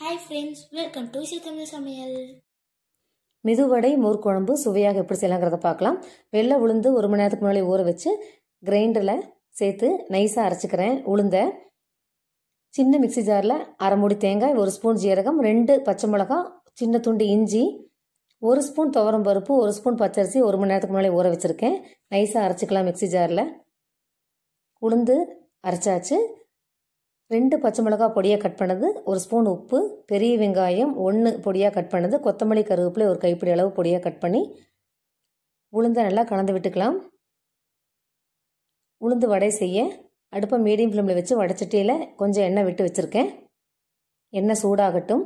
hi friends welcome to C Tamil சமையல் மெதுவடை மோர் குழம்பு சுவையாக எப்படி செய்யலாங்கிறத பார்க்கலாம் வெள்ளை உளுந்து ஒரு மணி நேரத்துக்கு முன்னாடி ஊற வச்சு கிரைண்டரில் சேர்த்து நைஸாக அரைச்சிக்கிறேன் உளுந்த சின்ன மிக்ஸி ஜாரில் அரை மூடி தேங்காய் ஒரு ஸ்பூன் ஜீரகம் ரெண்டு பச்சை மிளகாய் சின்ன துண்டு இஞ்சி ஒரு ஸ்பூன் துவரம் பருப்பு ஒரு ஸ்பூன் பச்சரிசி ஒரு மணி நேரத்துக்கு முன்னாடி ஊற வச்சுருக்கேன் நைஸாக அரைச்சிக்கலாம் மிக்ஸி ஜாரில் உளுந்து அரைச்சாச்சு ரெண்டு பச்சை மிளகாய் பொடியாக கட் பண்ணது ஒரு ஸ்பூன் உப்பு பெரிய வெங்காயம் ஒன்று பொடியாக கட் பண்ணது கொத்தமல்லி கருவேப்பிலை ஒரு கைப்பிடி அளவு பொடியாக கட் பண்ணி உளுந்தை நல்லா கலந்து விட்டுக்கலாம் உளுந்து வடை செய்ய அடுப்பை மீடியம் ஃப்ளேமில் வச்சு வடைச்சட்டியில் கொஞ்சம் எண்ணெய் விட்டு வச்சுருக்கேன் எண்ணெய் சூடாகட்டும்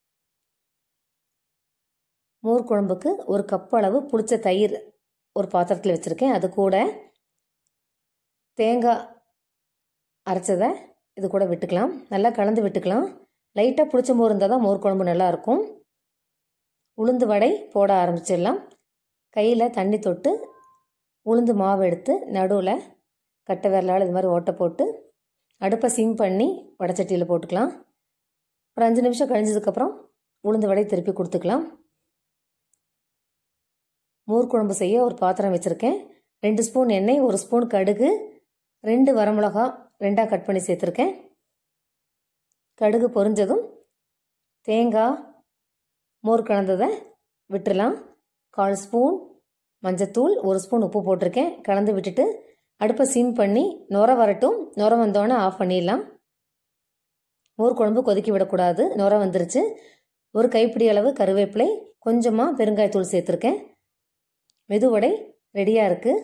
மோர் குழம்புக்கு ஒரு கப் அளவு புளிச்ச தயிர் ஒரு பாத்திரத்தில் வச்சுருக்கேன் அது கூட தேங்காய் அரைச்சதை இது கூட விட்டுக்கலாம் நல்லா கலந்து விட்டுக்கலாம் லைட்டாக புளிச்ச மோர் இருந்தால் தான் மோர் குழம்பு நல்லாயிருக்கும் உளுந்து வடை போட ஆரம்பிச்சிடலாம் கையில் தண்ணி தொட்டு உளுந்து மாவு எடுத்து நடுவில் கட்டை விரலால் இது மாதிரி ஓட்டை போட்டு அடுப்பை சிம் பண்ணி வடைச்சட்டியில் போட்டுக்கலாம் ஒரு அஞ்சு நிமிஷம் கழிஞ்சதுக்கப்புறம் உளுந்து வடை திருப்பி கொடுத்துக்கலாம் மோர் குழம்பு செய்ய ஒரு பாத்திரம் வச்சுருக்கேன் ரெண்டு ஸ்பூன் எண்ணெய் ஒரு ஸ்பூன் கடுகு ரெண்டு வரமிளகா ரெண்டாக கட் பண்ணி சேர்த்துருக்கேன் கடுகு பொரிஞ்சதும் தேங்காய் மோர் கலந்ததை விட்டுடலாம் கால் ஸ்பூன் மஞ்சத்தூள் ஒரு ஸ்பூன் உப்பு போட்டிருக்கேன் கலந்து விட்டுட்டு அடுப்பை சிம் பண்ணி நுர வரட்டும் நுர வந்தோடனே ஆஃப் பண்ணிடலாம் மோர் குழம்பு கொதிக்க விடக்கூடாது நுர வந்துருச்சு ஒரு கைப்பிடி அளவு கருவேப்பிலை கொஞ்சமாக பெருங்காயத்தூள் சேர்த்துருக்கேன் மெதுவடை ரெடியாக இருக்குது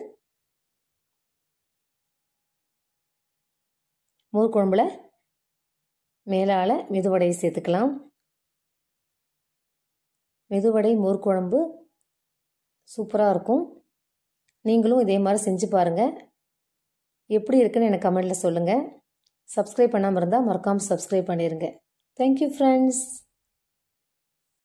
மோர் குழம்புல மேலால் மெதுவடையை சேர்த்துக்கலாம் மெதுவடை மோர் குழம்பு சூப்பராக இருக்கும் நீங்களும் இதே மாதிரி செஞ்சு பாருங்கள் எப்படி இருக்குன்னு எனக்கு கமெண்டில் சொல்லுங்கள் சப்ஸ்கிரைப் பண்ணாமல் இருந்தால் மறக்காமல் சப்ஸ்கிரைப் பண்ணிடுங்க தேங்க்யூ ஃப்ரெண்ட்ஸ்